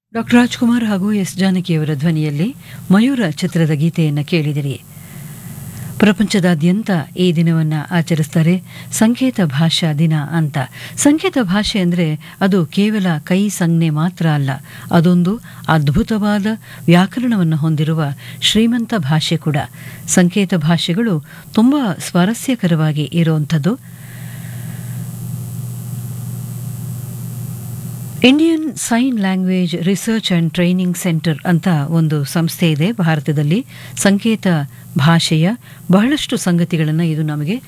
doctor Rajkumar ಹಾಗೂ S ಜಾನಕಿಯವರ ಧ್ವನಿಯಲ್ಲಿ ಮಯೂರ ಚಿತ್ರದ ಗೀತೆಯನ್ನು ಕೇಳಿದಿರಿ ಪ್ರಪಂಚದಾದ್ಯಂತ ಈ ದಿನವನ್ನು ಆಚರಿಸ್ತಾರೆ ಸಂಕೇತ ಭಾಷಾ ದಿನ ಅಂತ ಸಂಕೇತ ಭಾಷೆ ಅಂದರೆ ಅದು ಕೇವಲ ಕೈ ಸಂಜ್ಞೆ ಮಾತ್ರ ಅಲ್ಲ ಅದೊಂದು ಅದ್ಭುತವಾದ ವ್ಯಾಕರಣವನ್ನು ಹೊಂದಿರುವ ಶ್ರೀಮಂತ ಭಾಷೆ ಕೂಡ ಸಂಕೇತ ಭಾಷೆಗಳು ತುಂಬ ಸ್ವಾರಸ್ಯಕರವಾಗಿ ಇರುವಂಥದ್ದು Indian sign language research and training centre ಅಂತ ಒಂದು ಸಂಸ್ಥೆ ಇದೆ ಭಾರತದಲ್ಲಿ ಸಂಕೇತ ಭಾಷೆಯ ಬಹಳಷ್ಟು ಸಂಗತಿಗಳನ್ನು ಇದು ನಮಗೆ